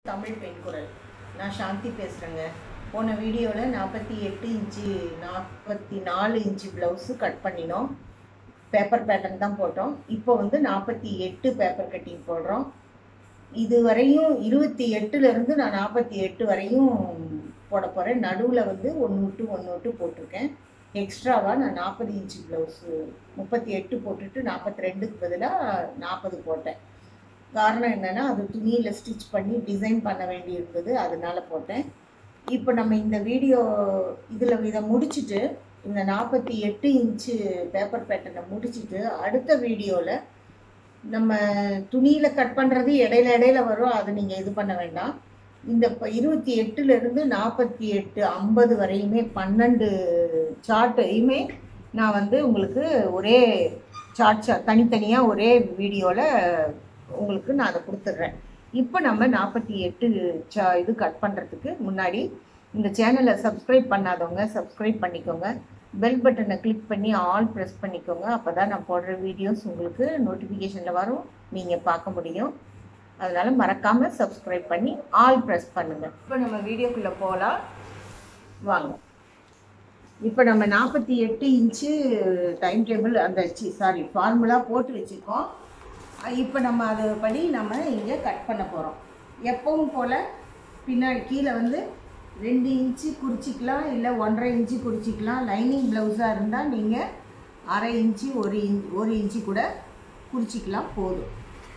தமிழ் பெண் குரல் நான் சாந்தி பேசுகிறேங்க போன வீடியோவில் நாற்பத்தி எட்டு இன்ச்சு நாற்பத்தி நாலு இன்ச்சு ப்ளவுஸு கட் பண்ணினோம் பேப்பர் பேட்டர்ன் தான் போட்டோம் இப்போ வந்து நாற்பத்தி எட்டு பேப்பர் கட்டிங் போடுறோம் இது வரையும் இருபத்தி எட்டுலேருந்து நான் நாற்பத்தி எட்டு வரையும் போட போகிறேன் நடுவில் வந்து ஒன்று விட்டு ஒன்று விட்டு போட்டிருக்கேன் எக்ஸ்ட்ராவாக நான் நாற்பது இன்ச்சு ப்ளவுஸு முப்பத்தி எட்டு போட்டுட்டு நாற்பத்தி ரெண்டுக்கு பதிலாக நாற்பது போட்டேன் காரணம் என்னென்னா அது துணியில் ஸ்டிச் பண்ணி டிசைன் பண்ண வேண்டி இருந்தது அதனால போட்டேன் இப்போ நம்ம இந்த வீடியோ இதில் இதை முடிச்சுட்டு இந்த நாற்பத்தி எட்டு இன்ச்சு பேப்பர் பேட்டர்னை முடிச்சுட்டு அடுத்த வீடியோவில் நம்ம துணியில் கட் பண்ணுறது இடையில இடையில வரும் அது நீங்கள் இது பண்ண வேண்டாம் இந்த இப்போ இருபத்தி எட்டுலேருந்து நாற்பத்தி எட்டு ஐம்பது வரையுமே பன்னெண்டு சார்ட்டையுமே நான் வந்து உங்களுக்கு ஒரே சார்ட் தனித்தனியாக ஒரே வீடியோவில் உங்களுக்கு நான் அதை கொடுத்துட்றேன் இப்போ நம்ம நாற்பத்தி எட்டு சா இது கட் பண்ணுறதுக்கு முன்னாடி இந்த சேனலை சப்ஸ்கிரைப் பண்ணாதவங்க சப்ஸ்கிரைப் பண்ணிக்கோங்க பெல் பட்டனை கிளிக் பண்ணி ஆல் ப்ரெஸ் பண்ணிக்கோங்க அப்போ தான் நான் போடுற வீடியோஸ் உங்களுக்கு நோட்டிஃபிகேஷனில் வரும் நீங்கள் பார்க்க முடியும் அதனால் மறக்காமல் சப்ஸ்கிரைப் பண்ணி ஆல் ப்ரெஸ் பண்ணுங்கள் இப்போ நம்ம வீடியோக்குள்ளே போகலாம் வாங்க இப்போ நம்ம நாற்பத்தி எட்டு இன்ச்சு டைம் டேபிள் அந்த சாரி ஃபார்முலா போட்டு வச்சுருக்கோம் இப்போ நம்ம அது படி நம்ம இங்கே கட் பண்ண போகிறோம் எப்பவும் போல் பின்னாடி கீழே வந்து ரெண்டு இன்ச்சு குறிச்சிக்கலாம் இல்லை ஒன்றரை இன்ச்சு குறிச்சிக்கலாம் லைனிங் ப்ளவுஸாக இருந்தால் நீங்கள் அரை இன்ச்சு ஒரு இன்ச் ஒரு இன்ச்சு கூட குறிச்சிக்கலாம் போதும்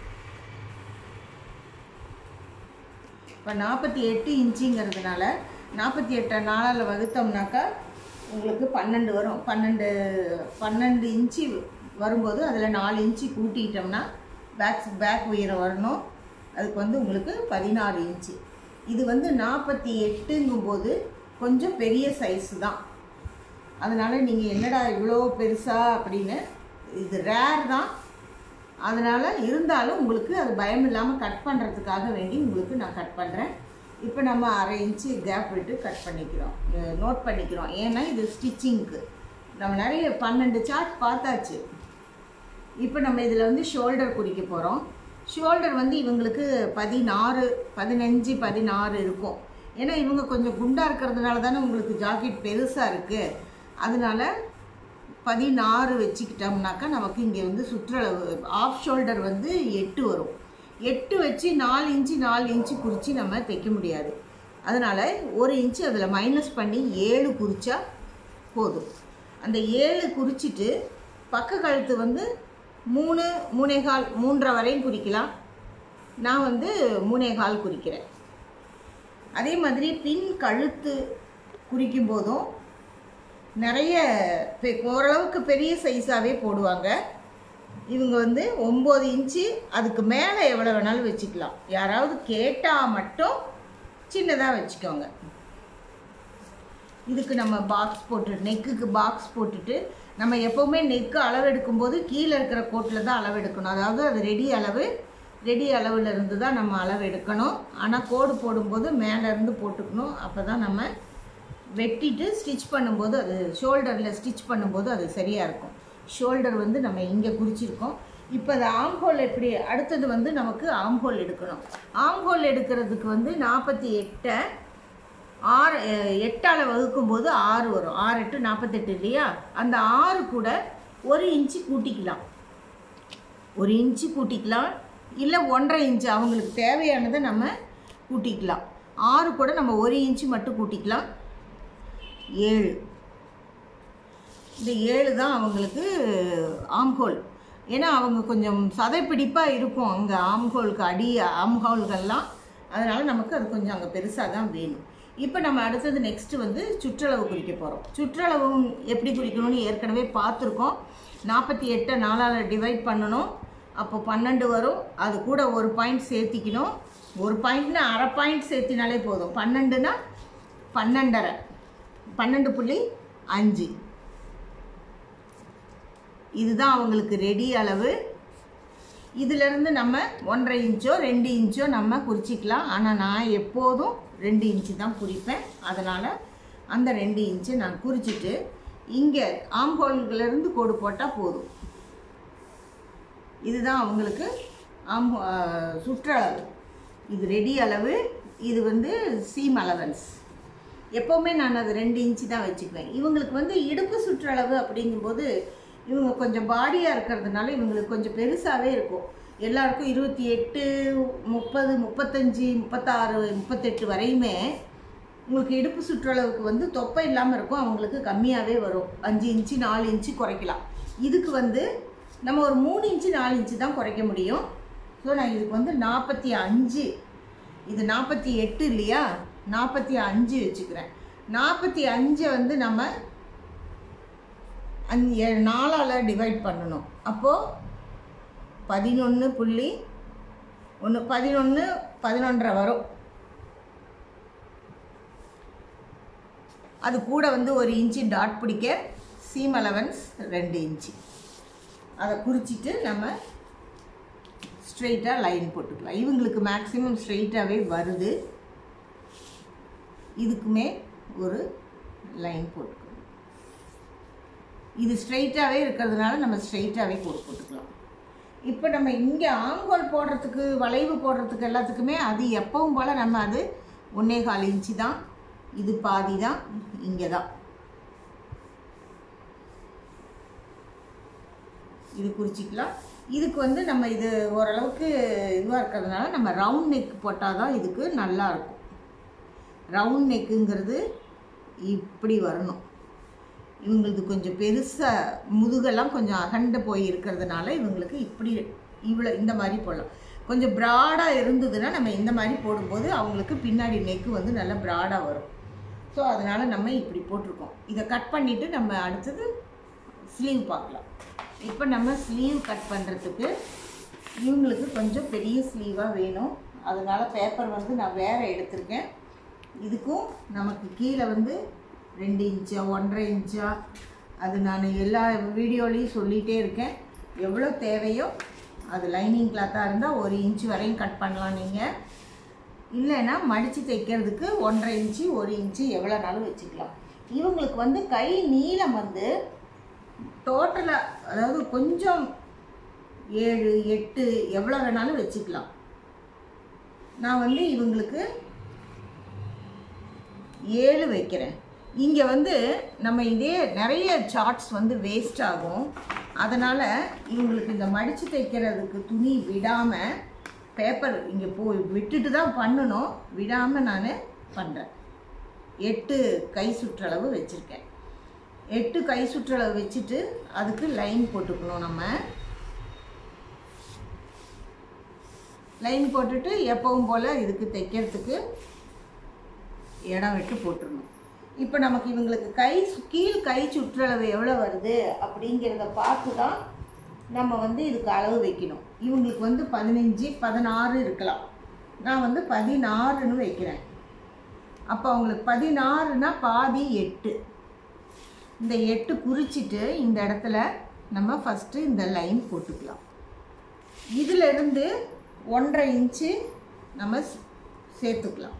இப்போ நாற்பத்தி எட்டு இன்ச்சுங்கிறதுனால நாற்பத்தி எட்டை நாளில் வகுத்தோம்னாக்கா உங்களுக்கு பன்னெண்டு வரும் பன்னெண்டு பன்னெண்டு இன்ச்சு வரும்போது அதில் நாலு இன்ச்சு கூட்டிக்கிட்டோம்னா பேக் பேக் உயரம் வரணும் அதுக்கு வந்து உங்களுக்கு பதினாறு இன்ச்சு இது வந்து நாற்பத்தி எட்டுங்கும்போது கொஞ்சம் பெரிய சைஸு தான் அதனால் நீங்கள் என்னடா இவ்வளோ பெருசா அப்படின்னு இது ரேர் தான் அதனால் இருந்தாலும் உங்களுக்கு அது பயம் இல்லாமல் கட் பண்ணுறதுக்காக வேண்டி உங்களுக்கு நான் கட் பண்ணுறேன் இப்போ நம்ம அரை இன்ச்சு கேப் விட்டு கட் பண்ணிக்கிறோம் நோட் பண்ணிக்கிறோம் ஏன்னா இது ஸ்டிச்சிங்க்கு நம்ம நிறைய பன்னெண்டு சார்ட் பார்த்தாச்சு இப்போ நம்ம இதில் வந்து ஷோல்டர் குறிக்க போகிறோம் ஷோல்டர் வந்து இவங்களுக்கு பதினாறு பதினஞ்சு பதினாறு இருக்கும் ஏன்னா இவங்க கொஞ்சம் குண்டாக இருக்கிறதுனால தானே உங்களுக்கு ஜாக்கெட் பெருசாக இருக்குது அதனால பதினாறு வச்சுக்கிட்டோம்னாக்கா நமக்கு இங்கே வந்து சுற்றளவு ஆஃப் ஷோல்டர் வந்து எட்டு வரும் எட்டு வச்சு நாலு இன்ச்சு நாலு இன்ச்சு குறித்து நம்ம தைக்க முடியாது அதனால் ஒரு இன்ச்சு அதில் மைனஸ் பண்ணி ஏழு குறித்தா போதும் அந்த ஏழு குறிச்சிட்டு பக்க கழுத்து வந்து மூணு மூணேகால் மூன்றரை வரையும் குறிக்கலாம் நான் வந்து மூணேகால் குறிக்கிறேன் அதே மாதிரி பின் கழுத்து குறிக்கும் போதும் நிறைய ஓரளவுக்கு பெரிய சைஸாகவே போடுவாங்க இவங்க வந்து ஒம்பது இன்ச்சு அதுக்கு மேலே எவ்வளோ வேணாலும் வச்சுக்கலாம் யாராவது கேட்டால் மட்டும் சின்னதாக வச்சுக்கோங்க இதுக்கு நம்ம பாக்ஸ் போட்டு நெக்குக்கு பாக்ஸ் போட்டுட்டு நம்ம எப்போவுமே நெக்கு அளவு எடுக்கும்போது கீழே இருக்கிற கோட்டில் தான் அளவு எடுக்கணும் அதாவது அது ரெடி அளவு ரெடி அளவில் இருந்து தான் நம்ம அளவு எடுக்கணும் ஆனால் கோடு போடும்போது மேலேருந்து போட்டுக்கணும் அப்போ தான் நம்ம வெட்டிட்டு ஸ்டிச் பண்ணும்போது அது ஷோல்டரில் ஸ்டிச் பண்ணும்போது அது சரியாக இருக்கும் ஷோல்டர் வந்து நம்ம இங்கே குறிச்சிருக்கோம் இப்போ அது ஆம்ஹோல் எப்படி அடுத்தது வந்து நமக்கு ஆம்ஹோல் எடுக்கணும் ஆம்ஹோல் எடுக்கிறதுக்கு வந்து நாற்பத்தி எட்டை ஆறு எட்டால் வகுக்கும்போது ஆறு வரும் ஆறு எட்டு நாற்பத்தெட்டு இல்லையா அந்த ஆறு கூட ஒரு இன்ச்சு கூட்டிக்கலாம் ஒரு இன்ச்சு கூட்டிக்கலாம் இல்லை ஒன்றரை இன்ச்சு அவங்களுக்கு தேவையானதை நம்ம கூட்டிக்கலாம் ஆறு கூட நம்ம ஒரு இன்ச்சு மட்டும் கூட்டிக்கலாம் ஏழு இந்த ஏழு தான் அவங்களுக்கு ஆம்ஹோல் ஏன்னா அவங்க கொஞ்சம் சதைப்பிடிப்பாக இருக்கும் அங்கே ஆம்ஹோலுக்கு அடி ஆம்ஹோல்கள்லாம் அதனால் நமக்கு அது கொஞ்சம் அங்கே பெருசாக தான் வேணும் இப்போ நம்ம அடுத்தது நெக்ஸ்ட்டு வந்து சுற்றளவு குறிக்க போகிறோம் சுற்றளவும் எப்படி குறிக்கணும்னு ஏற்கனவே பார்த்துருக்கோம் நாற்பத்தி எட்டை நாலால் டிவைட் பண்ணணும் அப்போ பன்னெண்டு வரும் அது கூட ஒரு பாயிண்ட் சேர்த்திக்கணும் ஒரு பாயிண்ட்னா அரை பாயிண்ட் சேர்த்தினாலே போதும் பன்னெண்டுனா பன்னெண்டரை பன்னெண்டு புள்ளி அஞ்சு இதுதான் அவங்களுக்கு ரெடி அளவு இதிலேருந்து நம்ம ஒன்றரை இன்ச்சோ ரெண்டு இன்ச்சோ நம்ம குறிச்சிக்கலாம் ஆனால் நான் எப்போதும் ரெண்டு இன்ச்சு தான் குறிப்பேன் அதனால் அந்த ரெண்டு இன்ச்சு நான் குறிச்சிட்டு இங்கே ஆம்ஹோல்லேருந்து கோடு போட்டால் போதும் இதுதான் அவங்களுக்கு ஆம் சுற்றளவு இது ரெடி அளவு இது வந்து சீம் அலவன்ஸ் எப்போவுமே நான் அது ரெண்டு இன்ச்சு தான் வச்சுக்குவேன் இவங்களுக்கு வந்து இடுப்பு சுற்றளவு அப்படிங்கும்போது இவங்க கொஞ்சம் பாடியாக இருக்கிறதுனால இவங்களுக்கு கொஞ்சம் பெருசாகவே இருக்கும் எல்லாருக்கும் இருபத்தி எட்டு முப்பது முப்பத்தஞ்சு முப்பத்தாறு முப்பத்தெட்டு வரையுமே உங்களுக்கு இடுப்பு சுற்றளவுக்கு வந்து தொப்பை இல்லாமல் இருக்கும் அவங்களுக்கு கம்மியாகவே வரும் அஞ்சு இன்ச்சு நாலு இன்ச்சு குறைக்கலாம் இதுக்கு வந்து நம்ம ஒரு மூணு இன்ச்சு நாலு இன்ச்சு தான் குறைக்க முடியும் ஸோ நான் இதுக்கு வந்து நாற்பத்தி அஞ்சு இது நாற்பத்தி எட்டு இல்லையா நாற்பத்தி அஞ்சு வச்சுக்கிறேன் நாற்பத்தி அஞ்சை வந்து நம்ம அஞ்சு நாலால் டிவைட் பண்ணணும் அப்போது பதினொன்று புள்ளி ஒன்று பதினொன்று பதினொன்றரை வரும் அது கூட வந்து ஒரு இன்ச்சு டாட் பிடிக்க சீம் அலவன்ஸ் ரெண்டு இன்ச்சு அதை குறிச்சிட்டு நம்ம ஸ்ட்ரெயிட்டாக லைன் போட்டுக்கலாம் இவங்களுக்கு மேக்ஸிமம் ஸ்ட்ரெயிட்டாகவே வருது இதுக்குமே ஒரு லைன் போட்டுக்கணும் இது ஸ்ட்ரெயிட்டாகவே இருக்கிறதுனால நம்ம ஸ்ட்ரெயிட்டாகவே போட்டு போட்டுக்கலாம் இப்போ நம்ம இங்கே ஆங்கோல் போடுறதுக்கு வளைவு போடுறதுக்கு எல்லாத்துக்குமே அது எப்பவும் போல் நம்ம அது ஒன்றே கால் இன்ச்சு தான் இது பாதி தான் இங்கே தான் இது குறிச்சிக்கலாம் இதுக்கு வந்து நம்ம இது ஓரளவுக்கு இதுவாக இருக்கிறதுனால நம்ம ரவுண்ட் நெக் போட்டால் தான் இதுக்கு நல்லா இருக்கும் ரவுண்ட் நெக்குங்கிறது இப்படி வரணும் இவங்களுக்கு கொஞ்சம் பெருசாக முதுகெல்லாம் கொஞ்சம் அகண்டு போய் இருக்கிறதுனால இவங்களுக்கு இப்படி இவ்வளோ இந்த மாதிரி போடலாம் கொஞ்சம் ப்ராடாக இருந்ததுன்னா நம்ம இந்த மாதிரி போடும்போது அவங்களுக்கு பின்னாடி நெக்கு வந்து நல்லா ப்ராடாக வரும் ஸோ அதனால் நம்ம இப்படி போட்டிருக்கோம் இதை கட் பண்ணிவிட்டு நம்ம அடுத்தது ஸ்லீவ் பார்க்கலாம் இப்போ நம்ம ஸ்லீவ் கட் பண்ணுறதுக்கு இவங்களுக்கு கொஞ்சம் பெரிய ஸ்லீவாக வேணும் அதனால் பேப்பர் வந்து நான் வேறு எடுத்திருக்கேன் இதுக்கும் நமக்கு கீழே வந்து ரெண்டு இன்ச்சா ஒன்றரை இன்ச்சா அது நான் எல்லா வீடியோலையும் சொல்லிகிட்டே இருக்கேன் எவ்வளோ தேவையோ அது லைனிங் கிளாத்தாக இருந்தால் ஒரு இன்ச்சு வரையும் கட் பண்ணலாம் நீங்கள் இல்லைன்னா மடித்து தைக்கிறதுக்கு ஒன்றரை இன்ச்சு ஒரு இன்ச்சு எவ்வளோனாலும் வச்சுக்கலாம் இவங்களுக்கு வந்து கை நீளம் வந்து டோட்டலாக அதாவது கொஞ்சம் ஏழு எட்டு எவ்வளோ வேணாலும் வச்சுக்கலாம் நான் வந்து இவங்களுக்கு ஏழு வைக்கிறேன் இங்கே வந்து நம்ம இதே நிறைய சார்ட்ஸ் வந்து வேஸ்ட் ஆகும் அதனால் இவங்களுக்கு இந்த மடித்து தைக்கிறதுக்கு துணி விடாமல் பேப்பர் இங்கே போய் விட்டுட்டு தான் பண்ணணும் விடாமல் நான் பண்ணுறேன் எட்டு கை சுற்றளவு வச்சுருக்கேன் எட்டு கை சுற்றளவு வச்சுட்டு அதுக்கு லைன் போட்டுக்கணும் நம்ம லைன் போட்டுட்டு எப்பவும் போல் இதுக்கு தைக்கிறதுக்கு இடம் விட்டு போட்டுடணும் இப்போ நமக்கு இவங்களுக்கு கை சு- கீழ் கை சுற்றளவு எவ்வளோ வருது அப்படிங்கிறத பார்த்து தான் நம்ம வந்து இதுக்கு அளவு வைக்கணும் இவங்களுக்கு வந்து பதினஞ்சு பதினாறு இருக்கலாம் நான் வந்து பதினாறுன்னு வைக்கிறேன் அப்போ அவங்களுக்கு பதினாறுனா பாதி எட்டு இந்த எட்டு குறிச்சிட்டு இந்த இடத்துல நம்ம ஃபஸ்ட்டு இந்த லைன் போட்டுக்கலாம் இதிலிருந்து ஒன்றரை இன்ச்சு நம்ம ஸ்- சேர்த்துக்கலாம்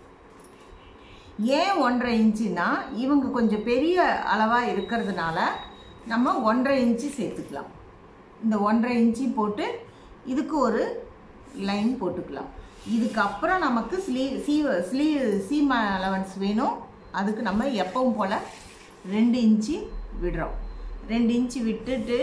ஏன் ஒன்றரை இன்ச்சுனா இவங்க கொஞ்சம் பெரிய அளவாக இருக்கிறதுனால நம்ம ஒன்றரை இன்ச்சு சேர்த்துக்கலாம் இந்த ஒன்றரை இன்ச்சு போட்டு இதுக்கு ஒரு லைன் போட்டுக்கலாம் இதுக்கப்புறம் நமக்கு ஸ்லீவ் சீவ ஸ்லீவ் சீம் அலவன்ஸ் வேணும் அதுக்கு நம்ம எப்பவும் போல் ரெண்டு இன்ச்சு விடுறோம் ரெண்டு இன்ச்சு விட்டுட்டு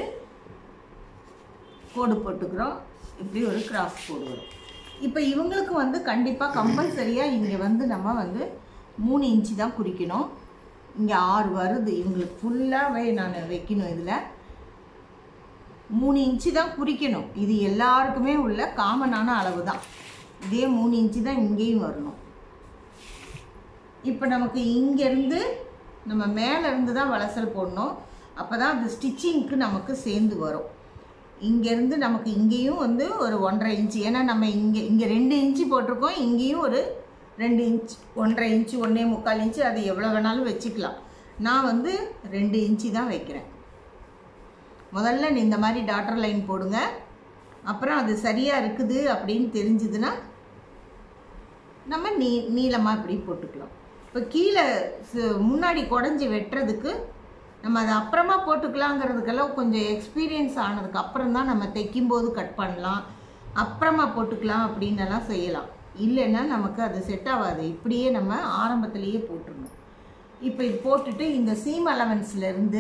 கோடு போட்டுக்கிறோம் இப்படி ஒரு கிராஸ் கோடு வரும் இப்போ இவங்களுக்கு வந்து கண்டிப்பாக கம்பல்சரியாக இங்கே வந்து நம்ம வந்து மூணு இன்ச்சு தான் குறிக்கணும் இங்கே ஆறு வருது இவங்களுக்கு ஃபுல்லாகவே நான் வைக்கணும் இதில் மூணு இன்ச்சு தான் குறிக்கணும் இது எல்லாருக்குமே உள்ள காமனான அளவு தான் இதே மூணு இன்ச்சு தான் இங்கேயும் வரணும் இப்போ நமக்கு இங்கேருந்து நம்ம மேலே இருந்து தான் வளசல் போடணும் அப்போ தான் அது ஸ்டிச்சிங்க்கு நமக்கு சேர்ந்து வரும் இங்கேருந்து நமக்கு இங்கேயும் வந்து ஒரு ஒன்றரை இன்ச்சு ஏன்னா நம்ம இங்கே இங்கே ரெண்டு இன்ச்சு போட்டிருக்கோம் இங்கேயும் ஒரு ரெண்டு இன்ச் ஒன்றரை இன்ச்சு ஒன்றே முக்கால் இன்ச்சு அது எவ்வளோ வேணாலும் வச்சுக்கலாம் நான் வந்து ரெண்டு இன்ச்சு தான் வைக்கிறேன் முதல்ல நீ இந்த மாதிரி டாட்டர் லைன் போடுங்க அப்புறம் அது சரியாக இருக்குது அப்படின்னு தெரிஞ்சுதுன்னா நம்ம நீ நீளமாக இப்படி போட்டுக்கலாம் இப்போ கீழே சு- முன்னாடி குடஞ்சி வெட்டுறதுக்கு நம்ம அதை அப்புறமா போட்டுக்கலாங்கிறதுக்கெல்லாம் கொஞ்சம் எக்ஸ்பீரியன்ஸ் ஆனதுக்கு அப்புறம் தான் நம்ம தைக்கும்போது கட் பண்ணலாம் அப்புறமா போட்டுக்கலாம் அப்படின்னு எல்லாம் செய்யலாம் இல்லைன்னா நமக்கு அது செட் ஆகாது இப்படியே நம்ம ஆரம்பத்திலேயே போட்டுருணும் இப்போ இது போட்டுட்டு இந்த சீம் அலவன்ஸ்லேருந்து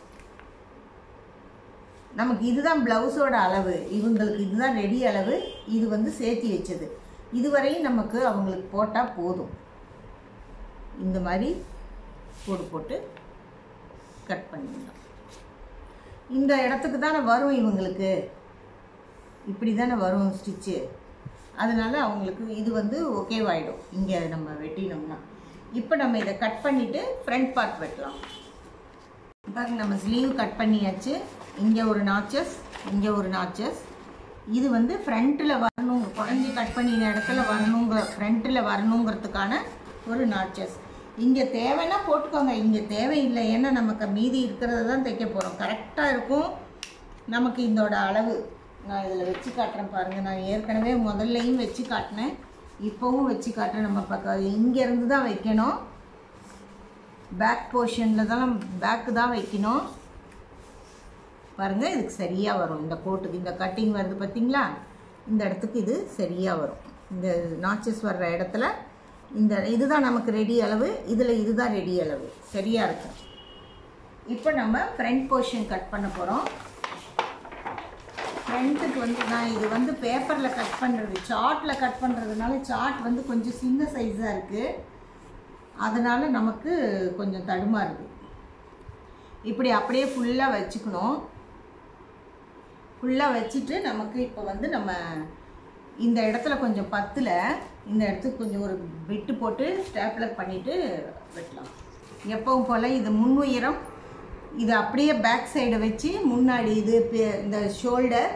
நமக்கு இதுதான் ப்ளவுஸோட அளவு இவங்களுக்கு இதுதான் ரெடி அளவு இது வந்து சேர்த்தி வச்சது இதுவரையும் நமக்கு அவங்களுக்கு போட்டால் போதும் இந்த மாதிரி போடு போட்டு கட் பண்ணிடலாம் இந்த இடத்துக்கு தானே வரும் இவங்களுக்கு இப்படி தானே வரும் ஸ்டிச்சு அதனால அவங்களுக்கு இது வந்து ஓகேவாயிடும் இங்கே நம்ம வெட்டினோம்னா இப்போ நம்ம இதை கட் பண்ணிவிட்டு ஃப்ரண்ட் பார்ட் வெட்டலாம் பாருங்க நம்ம ஸ்லீவ் கட் பண்ணியாச்சு இங்கே ஒரு நாச்சஸ் இங்கே ஒரு நாச்சஸ் இது வந்து ஃப்ரண்ட்டில் வரணும் குழஞ்சி கட் பண்ணின இடத்துல வரணுங்கிற ஃப்ரண்ட்டில் வரணுங்கிறதுக்கான ஒரு நாச்சஸ் இங்கே தேவைன்னா போட்டுக்கோங்க இங்கே தேவையில்லை ஏன்னா நமக்கு மீதி இருக்கிறத தான் தைக்க போகிறோம் கரெக்டாக இருக்கும் நமக்கு இதோட அளவு நான் இதில் வச்சு காட்டுறேன் பாருங்கள் நான் ஏற்கனவே முதல்லையும் வச்சு காட்டினேன் இப்போவும் வச்சு காட்டுறேன் நம்ம பக்கம் இங்கேருந்து தான் வைக்கணும் பேக் போர்ஷனில் தான் பேக்கு தான் வைக்கணும் பாருங்கள் இதுக்கு சரியாக வரும் இந்த கோட்டுக்கு இந்த கட்டிங் வருது பார்த்தீங்களா இந்த இடத்துக்கு இது சரியாக வரும் இந்த நாச்சஸ் வர்ற இடத்துல இந்த இதுதான் நமக்கு ரெடி அளவு இதில் இதுதான் ரெடி அளவு சரியாக இருக்கும் இப்போ நம்ம ஃப்ரண்ட் போர்ஷன் கட் பண்ண போகிறோம் ஃப்ரண்ட்டுக்கு வந்து நான் இது வந்து பேப்பரில் கட் பண்ணுறது சார்ட்டில் கட் பண்ணுறதுனால சார்ட் வந்து கொஞ்சம் சின்ன சைஸாக இருக்குது அதனால் நமக்கு கொஞ்சம் தடுமாறுது இப்படி அப்படியே ஃபுல்லாக வச்சுக்கணும் ஃபுல்லாக வச்சுட்டு நமக்கு இப்போ வந்து நம்ம இந்த இடத்துல கொஞ்சம் பத்தில் இந்த இடத்துக்கு கொஞ்சம் ஒரு விட்டு போட்டு ஸ்டேப்லர் பண்ணிவிட்டு வெட்டலாம் எப்பவும் போல் இது முன் உயரம் இது அப்படியே பேக் சைடை வச்சு முன்னாடி இது பே- இந்த ஷோல்டர்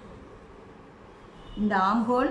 இந்த ஆம்ஹோல்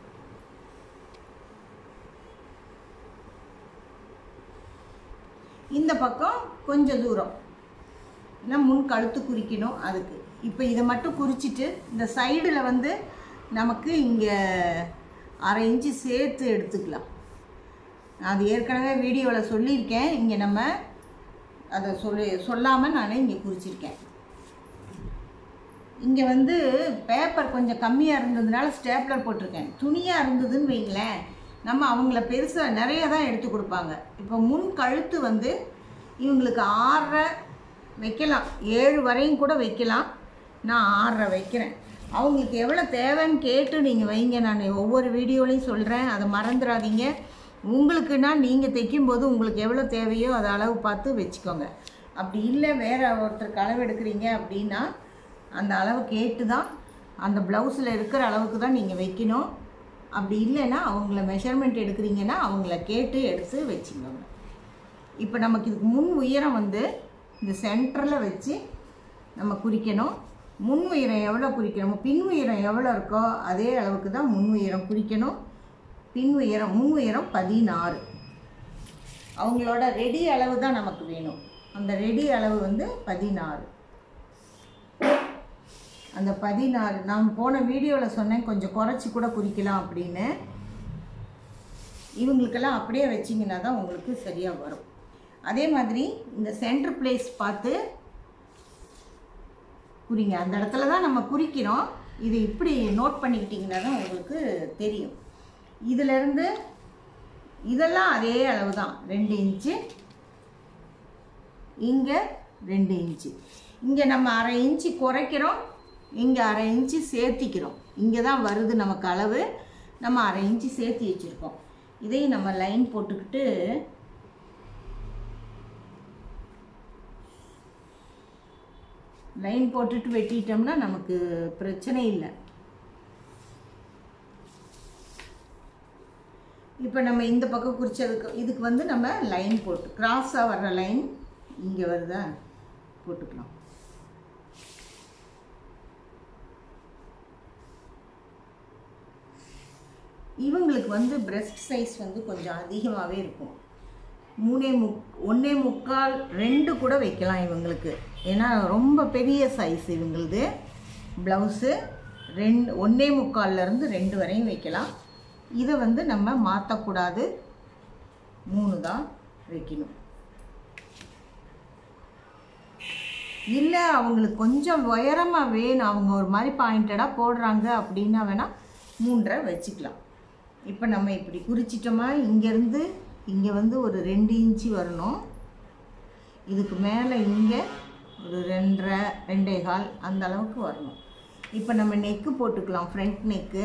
இந்த பக்கம் கொஞ்சம் தூரம் ஏன்னா முன் கழுத்து குறிக்கணும் அதுக்கு இப்போ இதை மட்டும் குறிச்சிட்டு இந்த சைடில் வந்து நமக்கு இங்கே அரை இன்ச்சு சேர்த்து எடுத்துக்கலாம் நான் அது ஏற்கனவே வீடியோவில் சொல்லியிருக்கேன் இங்கே நம்ம அதை சொல்லி சொல்லாமல் நான் இங்கே குறிச்சிருக்கேன் இங்கே வந்து பேப்பர் கொஞ்சம் கம்மியாக இருந்ததுனால ஸ்டேப்லர் போட்டிருக்கேன் துணியாக இருந்ததுன்னு வைங்களேன் நம்ம அவங்கள பெருசாக நிறைய தான் எடுத்து கொடுப்பாங்க இப்போ முன் கழுத்து வந்து இவங்களுக்கு ஆறரை வைக்கலாம் ஏழு வரையும் கூட வைக்கலாம் நான் ஆறரை வைக்கிறேன் அவங்களுக்கு எவ்வளோ தேவைன்னு கேட்டு நீங்கள் வைங்க நான் ஒவ்வொரு வீடியோலையும் சொல்கிறேன் அதை மறந்துடாதீங்க உங்களுக்குன்னா நீங்கள் தைக்கும்போது உங்களுக்கு எவ்வளோ தேவையோ அதை அளவு பார்த்து வச்சுக்கோங்க அப்படி இல்லை வேறு ஒருத்தருக்கு அளவு எடுக்கிறீங்க அப்படின்னா அந்த அளவு கேட்டு தான் அந்த ப்ளவுஸில் இருக்கிற அளவுக்கு தான் நீங்கள் வைக்கணும் அப்படி இல்லைன்னா அவங்கள மெஷர்மெண்ட் எடுக்கிறீங்கன்னா அவங்கள கேட்டு எடுத்து வச்சுக்கோங்க இப்போ நமக்கு இதுக்கு முன் உயரம் வந்து இந்த சென்டரில் வச்சு நம்ம குறிக்கணும் முன் உயரம் எவ்வளோ குறிக்கணுமோ பின் உயரம் எவ்வளோ இருக்கோ அதே அளவுக்கு தான் முன் உயரம் குறிக்கணும் பின் உயரம் முன் உயரம் பதினாறு அவங்களோட ரெடி அளவு தான் நமக்கு வேணும் அந்த ரெடி அளவு வந்து பதினாறு அந்த பதினாறு நான் போன வீடியோவில் சொன்னேன் கொஞ்சம் குறைச்சி கூட குறிக்கலாம் அப்படின்னு இவங்களுக்கெல்லாம் அப்படியே வச்சிங்கன்னா தான் உங்களுக்கு சரியாக வரும் அதே மாதிரி இந்த சென்டர் பிளேஸ் பார்த்து குறிங்க அந்த இடத்துல தான் நம்ம குறிக்கிறோம் இது இப்படி நோட் பண்ணிக்கிட்டிங்கன்னா தான் உங்களுக்கு தெரியும் இதிலேருந்து இதெல்லாம் அதே அளவு தான் ரெண்டு இன்ச்சு இங்கே ரெண்டு இன்ச்சு இங்கே நம்ம அரை இன்ச்சு குறைக்கிறோம் இங்கே அரை இன்ச்சு சேர்த்திக்கிறோம் இங்கே தான் வருது நமக்கு அளவு நம்ம அரை இன்ச்சு சேர்த்தி வச்சுருக்கோம் இதையும் நம்ம லைன் போட்டுக்கிட்டு லைன் போட்டுட்டு வெட்டிட்டோம்னா நமக்கு பிரச்சனை இல்லை இப்போ நம்ம இந்த பக்கம் குறிச்சதுக்கு இதுக்கு வந்து நம்ம லைன் போட்டு கிராஸாக வர்ற லைன் இங்கே வருதா போட்டுக்கலாம் இவங்களுக்கு வந்து பிரஸ்ட் சைஸ் வந்து கொஞ்சம் அதிகமாகவே இருக்கும் மூணே முக் ஒன்றே முக்கால் ரெண்டு கூட வைக்கலாம் இவங்களுக்கு ஏன்னா ரொம்ப பெரிய சைஸ் இவங்களுது ப்ளவுஸு ரெண்டு ஒன்றே முக்கால்லேருந்து ரெண்டு வரையும் வைக்கலாம் இதை வந்து நம்ம மாற்றக்கூடாது மூணு தான் வைக்கணும் இல்லை அவங்களுக்கு கொஞ்சம் உயரமாக வேணும் அவங்க ஒரு மாதிரி பாயிண்டடாக போடுறாங்க அப்படின்னா வேணால் மூன்றரை வச்சுக்கலாம் இப்போ நம்ம இப்படி குறிச்சிட்டோமா இங்கேருந்து இங்கே வந்து ஒரு ரெண்டு இன்ச்சு வரணும் இதுக்கு மேலே இங்கே ஒரு ரெண்டரை ரெண்டே கால் அந்த அளவுக்கு வரணும் இப்போ நம்ம நெக்கு போட்டுக்கலாம் ஃப்ரண்ட் நெக்கு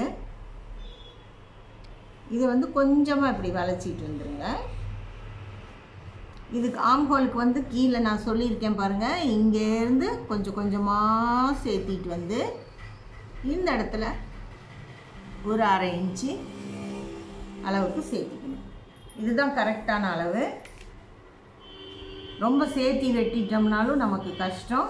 இது வந்து கொஞ்சமாக இப்படி வளைச்சிட்டு வந்துருங்க இதுக்கு ஆம்ஹோலுக்கு வந்து கீழே நான் சொல்லியிருக்கேன் பாருங்கள் இங்கேருந்து கொஞ்சம் கொஞ்சமாக சேர்த்திட்டு வந்து இந்த இடத்துல ஒரு அரை இன்ச்சு அளவுக்கு சேர்த்திக்கணும் இதுதான் கரெக்டான அளவு ரொம்ப சேர்த்தி வெட்டிட்டோம்னாலும் நமக்கு கஷ்டம்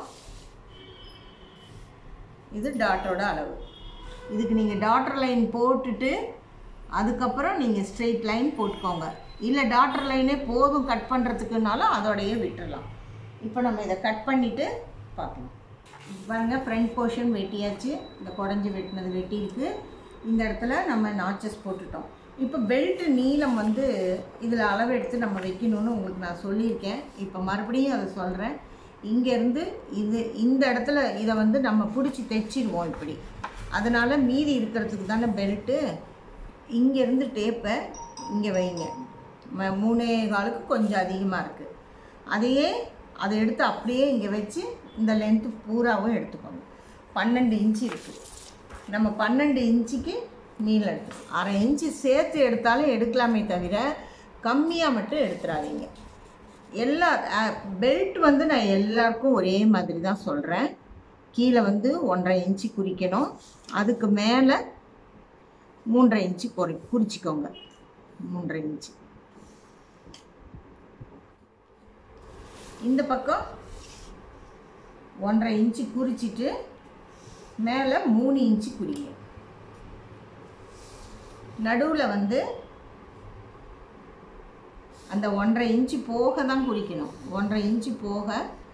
இது டாட்டரோட அளவு இதுக்கு நீங்கள் டாட்டர் லைன் போட்டுட்டு அதுக்கப்புறம் நீங்கள் ஸ்ட்ரெயிட் லைன் போட்டுக்கோங்க இல்லை டாட்டர் லைனே போதும் கட் பண்ணுறதுக்குனாலும் அதோடையே விட்டுறலாம் இப்போ நம்ம இதை கட் பண்ணிவிட்டு பார்க்கலாம் பாருங்க ஃப்ரண்ட் போர்ஷன் வெட்டியாச்சு இந்த குடஞ்சி வெட்டினது வெட்டியிருக்கு இந்த இடத்துல நம்ம நாச்சஸ் போட்டுட்டோம் இப்போ பெல்ட் நீளம் வந்து இதில் அளவு எடுத்து நம்ம வைக்கணும்னு உங்களுக்கு நான் சொல்லியிருக்கேன் இப்போ மறுபடியும் அதை சொல்கிறேன் இங்கேருந்து இது இந்த இடத்துல இதை வந்து நம்ம பிடிச்சி தைச்சிடுவோம் இப்படி அதனால் மீதி இருக்கிறதுக்கு தானே பெல்ட்டு இங்கேருந்து டேப்பை இங்கே வைங்க ம- மூணே காலுக்கு கொஞ்சம் அதிகமாக இருக்குது அதையே அதை எடுத்து அப்படியே இங்கே வச்சு இந்த லென்த்து பூராவும் எடுத்துக்கோங்க பன்னெண்டு இன்ச்சு இருக்குது நம்ம பன்னெண்டு இன்ச்சுக்கு நீளம் எடுத்துக்கணும் அரை இன்ச்சு சேர்த்து எடுத்தாலும் எடுக்கலாமே தவிர கம்மியாக மட்டும் எடுத்துடாதீங்க எல்லா பெல்ட் வந்து நான் எல்லாருக்கும் ஒரே மாதிரி தான் சொல்கிறேன் கீழே வந்து ஒன்றரை இன்ச்சு குறிக்கணும் அதுக்கு மேலே மூன்றரை இன்ச்சு குறி குறிச்சிக்கோங்க மூன்றரை இன்ச்சு இந்த பக்கம் ஒன்றரை இன்ச்சு குறிச்சிட்டு மேலே மூணு இன்ச்சு குறிங்க நடுவில் வந்து அந்த ஒன்றரை இன்ச்சு போக தான் குறிக்கணும் ஒன்றரை இன்ச்சு போக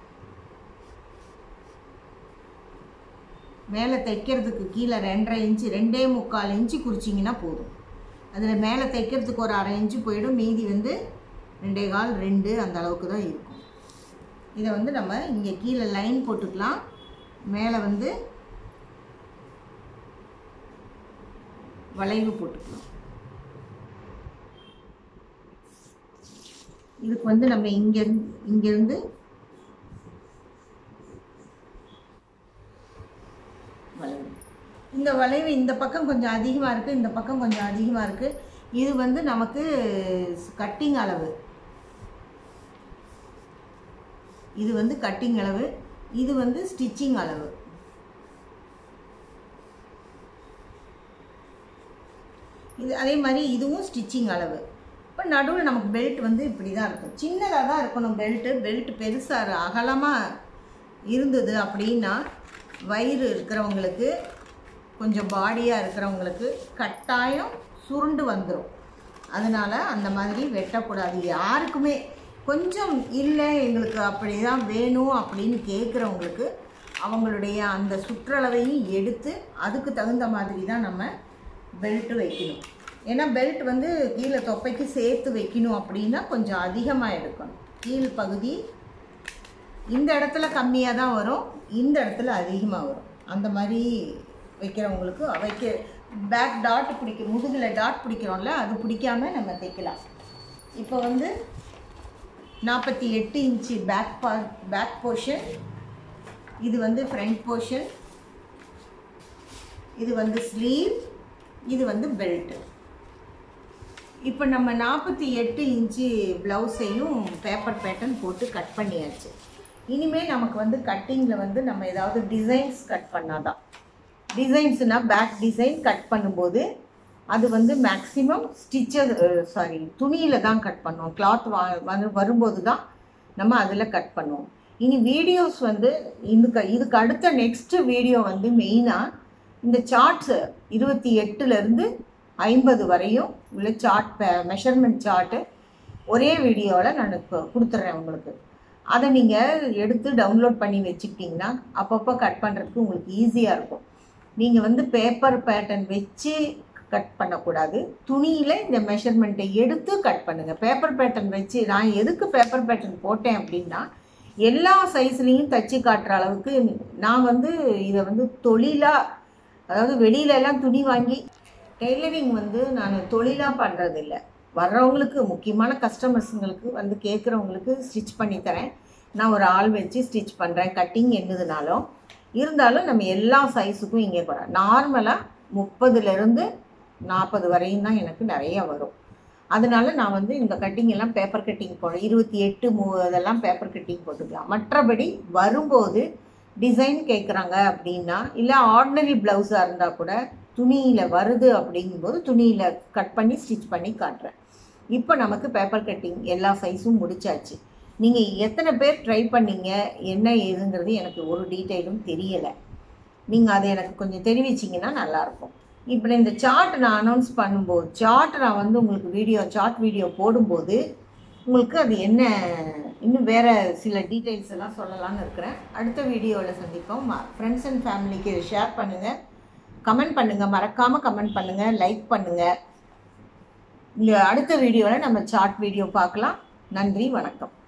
மேலே தைக்கிறதுக்கு கீழே ரெண்டரை இன்ச்சு ரெண்டே முக்கால் இன்ச்சு குறிச்சிங்கன்னா போதும் அதில் மேலே தைக்கிறதுக்கு ஒரு அரை இன்ச்சு போயிடும் மீதி வந்து ரெண்டே கால் ரெண்டு அந்த அளவுக்கு தான் இருக்கும் இதை வந்து நம்ம இங்கே கீழே லைன் போட்டுக்கலாம் மேலே வந்து வளைவு போட்டுக்கலாம் இதுக்கு வந்து நம்ம இங்கேருந்து இங்கேருந்து வளைவு இந்த வளைவு இந்த பக்கம் கொஞ்சம் அதிகமாக இருக்குது இந்த பக்கம் கொஞ்சம் அதிகமாக இருக்குது இது வந்து நமக்கு கட்டிங் அளவு இது வந்து கட்டிங் அளவு இது வந்து ஸ்டிச்சிங் அளவு இது அதே மாதிரி இதுவும் ஸ்டிச்சிங் அளவு இப்போ நடுவில் நமக்கு பெல்ட் வந்து இப்படி தான் இருக்கும் சின்னதாக தான் இருக்கணும் பெல்ட்டு பெல்ட் பெருசாக அகலமாக இருந்தது அப்படின்னா வயிறு இருக்கிறவங்களுக்கு கொஞ்சம் பாடியாக இருக்கிறவங்களுக்கு கட்டாயம் சுருண்டு வந்துடும் அதனால் அந்த மாதிரி வெட்டக்கூடாது யாருக்குமே கொஞ்சம் இல்லை எங்களுக்கு அப்படி தான் வேணும் அப்படின்னு கேட்குறவங்களுக்கு அவங்களுடைய அந்த சுற்றளவையும் எடுத்து அதுக்கு தகுந்த மாதிரி தான் நம்ம பெல்ட் வைக்கணும் ஏன்னா பெல்ட் வந்து கீழே தொப்பைக்கு சேர்த்து வைக்கணும் அப்படின்னா கொஞ்சம் அதிகமாக எடுக்கணும் கீழ் பகுதி இந்த இடத்துல கம்மியாக தான் வரும் இந்த இடத்துல அதிகமாக வரும் அந்த மாதிரி வைக்கிறவங்களுக்கு வைக்க பேக் டாட் பிடிக்க முதுகில் டாட் பிடிக்கிறோம்ல அது பிடிக்காம நம்ம தைக்கலாம் இப்போ வந்து நாற்பத்தி எட்டு இன்ச்சு பேக் பா பேக் போர்ஷன் இது வந்து ஃப்ரண்ட் போர்ஷன் இது வந்து ஸ்லீவ் இது வந்து பெல்ட்டு இப்போ நம்ம நாற்பத்தி எட்டு இன்ச்சு ப்ளவுஸையும் பேப்பர் பேட்டர்ன் போட்டு கட் பண்ணியாச்சு இனிமேல் நமக்கு வந்து கட்டிங்கில் வந்து நம்ம ஏதாவது டிசைன்ஸ் கட் பண்ணாதான் டிசைன்ஸ்னால் பேக் டிசைன் கட் பண்ணும்போது அது வந்து மேக்ஸிமம் ஸ்டிச்சர் சாரி துணியில் தான் கட் பண்ணுவோம் கிளாத் வா வந்து வரும்போது தான் நம்ம அதில் கட் பண்ணுவோம் இனி வீடியோஸ் வந்து இதுக்கு இதுக்கு அடுத்த நெக்ஸ்ட்டு வீடியோ வந்து மெயினாக இந்த சார்ட்ஸு இருபத்தி எட்டுலேருந்து ஐம்பது வரையும் உள்ள சார்ட் மெஷர்மெண்ட் சார்ட்டு ஒரே வீடியோவில் நான் இப்போ கொடுத்துட்றேன் உங்களுக்கு அதை நீங்கள் எடுத்து டவுன்லோட் பண்ணி வச்சுக்கிட்டிங்கன்னா அப்பப்போ கட் பண்ணுறதுக்கு உங்களுக்கு ஈஸியாக இருக்கும் நீங்கள் வந்து பேப்பர் பேட்டர்ன் வச்சு கட் பண்ணக்கூடாது துணியில் இந்த மெஷர்மெண்ட்டை எடுத்து கட் பண்ணுங்கள் பேப்பர் பேட்டர்ன் வச்சு நான் எதுக்கு பேப்பர் பேட்டர்ன் போட்டேன் அப்படின்னா எல்லா சைஸ்லேயும் தச்சு காட்டுற அளவுக்கு நான் வந்து இதை வந்து தொழிலாக அதாவது வெளியில எல்லாம் துணி வாங்கி டெய்லரிங் வந்து நான் தொழிலாக பண்ணுறதில்ல வர்றவங்களுக்கு முக்கியமான கஸ்டமர்ஸுங்களுக்கு வந்து கேட்குறவங்களுக்கு ஸ்டிச் பண்ணி தரேன் நான் ஒரு ஆள் வச்சு ஸ்டிச் பண்ணுறேன் கட்டிங் என்னதுனாலும் இருந்தாலும் நம்ம எல்லா சைஸுக்கும் இங்கே கூட நார்மலாக முப்பதுலேருந்து நாற்பது வரையும் தான் எனக்கு நிறையா வரும் அதனால நான் வந்து இந்த கட்டிங் எல்லாம் பேப்பர் கட்டிங் போடுறேன் இருபத்தி எட்டு மூ இதெல்லாம் பேப்பர் கட்டிங் போட்டுக்கலாம் மற்றபடி வரும்போது டிசைன் கேட்குறாங்க அப்படின்னா இல்லை ஆர்டினரி ப்ளவுஸாக இருந்தால் கூட துணியில் வருது அப்படிங்கும்போது துணியில் கட் பண்ணி ஸ்டிச் பண்ணி காட்டுறேன் இப்போ நமக்கு பேப்பர் கட்டிங் எல்லா சைஸும் முடிச்சாச்சு நீங்கள் எத்தனை பேர் ட்ரை பண்ணீங்க என்ன ஏதுங்கிறது எனக்கு ஒரு டீட்டெயிலும் தெரியலை நீங்கள் அதை எனக்கு கொஞ்சம் தெரிவிச்சிங்கன்னா நல்லாயிருக்கும் இப்போ இந்த சார்ட் நான் அனௌன்ஸ் பண்ணும்போது சார்ட் நான் வந்து உங்களுக்கு வீடியோ சார்ட் வீடியோ போடும்போது உங்களுக்கு அது என்ன இன்னும் வேறு சில டீட்டெயில்ஸ் எல்லாம் சொல்லலாம்னு இருக்கிறேன் அடுத்த வீடியோவில் சந்திப்போம் ஃப்ரெண்ட்ஸ் அண்ட் ஃபேமிலிக்கு இதை ஷேர் பண்ணுங்கள் கமெண்ட் பண்ணுங்கள் மறக்காமல் கமெண்ட் பண்ணுங்கள் லைக் பண்ணுங்கள் இந்த அடுத்த வீடியோவில் நம்ம சார்ட் வீடியோ பார்க்கலாம் நன்றி வணக்கம்